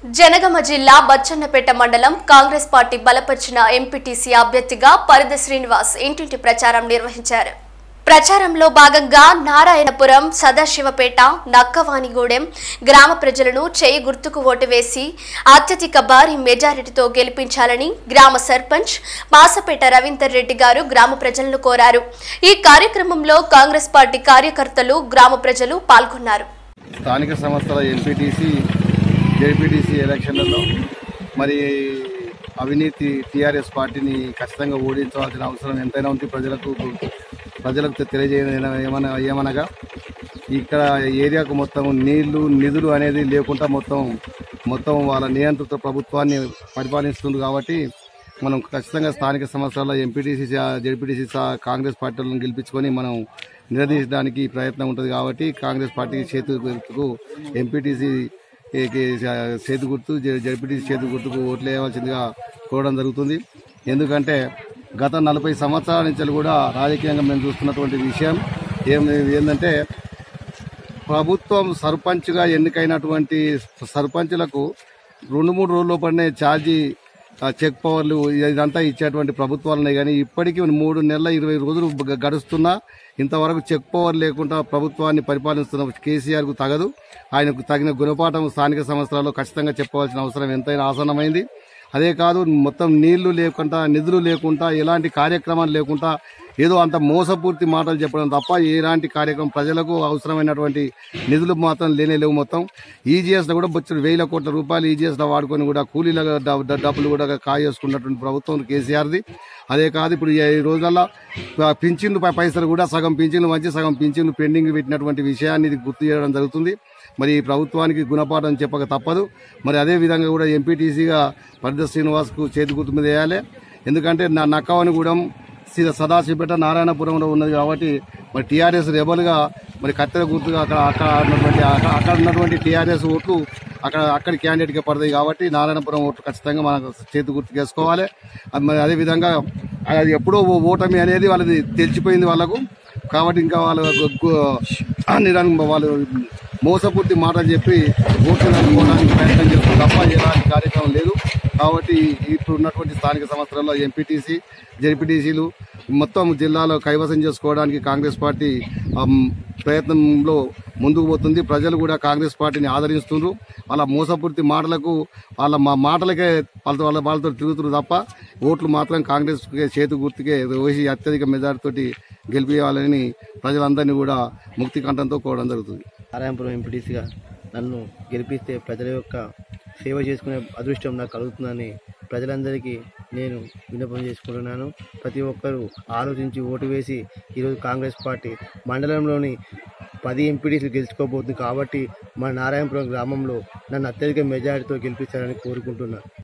జనగామ జిల్లా బచ్చన్నపేట మండలం కాంగ్రెస్ పార్టీ బలపరిచిన ఎంపీటీసీ అభ్యర్థిగా పరిద శ్రీనివాస్ ఇంటింటి ప్రచారం నిర్వహించారు ప్రచారంలో భాగంగా నారాయణపురం సదాశివపేట నక్కవాణిగూడెం గ్రామ ప్రజలను చేయి గుర్తుకు ఓటు వేసి అత్యధిక భారీ మెజారిటీతో గెలిపించాలని గ్రామ సర్పంచ్ మాసపేట రవీందర్ రెడ్డి గారు గ్రామ ప్రజలను కోరారు ఈ కార్యక్రమంలో కాంగ్రెస్ పార్టీ కార్యకర్తలు గ్రామ ప్రజలు పాల్గొన్నారు స్థానిక సంస్థల ఎంపీటీసీ జేపీటీసీ ఎలక్షన్లలో మరి అవినీతి టీఆర్ఎస్ పార్టీని ఖచ్చితంగా ఓడించవలసిన అవసరం ఎంతైనా ఉంది ప్రజలకు ప్రజలకు తెలియజేయన ఏమన ఏమనగా ఇక్కడ ఏరియాకు మొత్తం నీళ్లు నిధులు అనేది లేకుండా మొత్తం మొత్తం వాళ్ళ నియంత్రిత ప్రభుత్వాన్ని పరిపాలిస్తుంది కాబట్టి మనం ఖచ్చితంగా స్థానిక సంస్థల ఎంపీటీసీ జడ్పీటీసీ కాంగ్రెస్ పార్టీలను గెలిపించుకొని మనం నిలదీయడానికి ప్రయత్నం ఉంటుంది కాబట్టి కాంగ్రెస్ పార్టీకి చేతు గుర్తుకు ఎంపీటీసీ చేతు గుర్తు జడ్పీటీసీ చేతు గుర్తుకు ఓట్లు వేయవలసిందిగా కోరడం జరుగుతుంది ఎందుకంటే గత నలభై సంవత్సరాల నుంచి కూడా రాజకీయంగా మేము చూస్తున్నటువంటి విషయం ఏం ఏంటంటే ప్రభుత్వం సర్పంచ్గా ఎన్నికైనటువంటి సర్పంచ్లకు రెండు మూడు రోజుల పడిన ఛార్జీ ఆ, చెక్ పవర్లు ఇదంతా ఇచ్చేటువంటి ప్రభుత్వాలు ఉన్నాయి కానీ ఇప్పటికీ మూడు నెలల ఇరవై రోజులు గ- గడుస్తున్నా ఇంతవరకు చెక్ పవర్ లేకుండా ప్రభుత్వాన్ని పరిపాలిస్తున్న కేసీఆర్కు తగదు ఆయనకు తగిన గుణపాఠం స్థానిక సంవత్సరాల్లో ఖచ్చితంగా చెప్పవలసిన అవసరం ఎంతైనా ఆసన్నమైంది అదే కాదు మొత్తం నీళ్లు లేకుండా నిధులు లేకుండా ఎలాంటి కార్యక్రమాలు లేకుండా ఏదో అంత మోసపూర్తి మాటలు చెప్పడం తప్ప ఎలాంటి కార్యక్రమం ప్రజలకు అవసరమైనటువంటి నిధులు మాత్రం లేనే లేవు మొత్తం ఈజీఎస్ లో కూడా బొచ్చుడు వేల కోట్ల రూపాయలు ఈజీఎస్ లో వాడుకొని కూడా కూలీల డ- డ- డబ్బులు కూడా కాజేసుకున్నటువంటి ప్రభుత్వం కేసీఆర్ది అదే కాదు ఇప్పుడు ఈ రోజులలో పింఛన్లు పై- పైసలు కూడా సగం పింఛన్లు మంచి సగం పింఛన్లు పెండింగ్ పెట్టినటువంటి విషయాన్ని ఇది గుర్తు చేయడం జరుగుతుంది మరి ఈ ప్రభుత్వానికి గుణపాఠం చెప్పక తప్పదు మరి అదే విధంగా కూడా ఎంపీటీసీగా పరిద శ్రీనివాస్కు చేతి గుర్తు మీద వేయాలి ఎందుకంటే నా నక్కవనిగూడెం శ్రీ సదాశివపేట నారాయణపురంలో ఉన్నది కాబట్టి మరి టీఆర్ఎస్ రెబల్గా మరి కత్తెర గుర్తుగా అక్కడ అక్కడ ఉన్నటువంటి అక్కడ అక్కడ ఉన్నటువంటి టీఆర్ఎస్ ఓట్లు అక్కడ అక్కడి క్యాండిడేట్గా పడతాయి కాబట్టి నారాయణపురం ఓట్లు ఖచ్చితంగా మనకు చేతి గుర్తు చేసుకోవాలి అది మరి అదేవిధంగా అది ఎప్పుడో ఓ ఓటమి అనేది వాళ్ళది తెలిసిపోయింది వాళ్ళకు కాబట్టి ఇంకా వాళ్ళు గు- గు- నిరానికి వాళ్ళు మోసపూర్తి మాటలు చెప్పి ఓట్లు పోవడానికి ప్రయత్నం చేస్తారు తప్ప ఎలాంటి కార్యక్రమం లేదు కాబట్టి ఇప్పుడు ఉన్నటువంటి స్థానిక సంస్థలలో ఎంపీటీసీ జెడ్పీటీసీలు మొత్తం జిల్లాలో కైవసం చేసుకోవడానికి కాంగ్రెస్ పార్టీ ఆమ్, ప్రయత్నంలో ముందుకు పోతుంది ప్రజలు కూడా కాంగ్రెస్ పార్టీని ఆదరిస్తున్నారు వాళ్ళ మోసపూర్తి మాటలకు వాళ్ళ మా మాటలకే వాళ్ళతో వాళ్ళ వాళ్ళతో తిరుగుతున్నారు తప్ప ఓట్లు మాత్రం కాంగ్రెస్ చేతు గుర్తుకే వేసి అత్యధిక మెజార్టీతోటి గెలిపించాలని ప్రజలందరినీ కూడా ముక్తి కంఠంతో కోరడం జరుగుతుంది నారాయణపురం ఎంపీటీసీగా నన్ను గెలిపిస్తే ప్రజల యొక్క సేవ చేసుకునే అదృష్టం నాకు కలుగుతుందని ప్రజలందరికీ నేను విన్నపం చేసుకుంటున్నాను ప్రతి ఒక్కరూ ఆలోచించి ఓటు వేసి ఈరోజు కాంగ్రెస్ పార్టీ మండలంలోని పది ఎంపీటీసీలు గెలుచుకోబోతుంది కాబట్టి మన నారాయణపురం గ్రామంలో నన్ను అత్యధిక మెజారిటీతో గెలిపించాలని కోరుకుంటున్నాను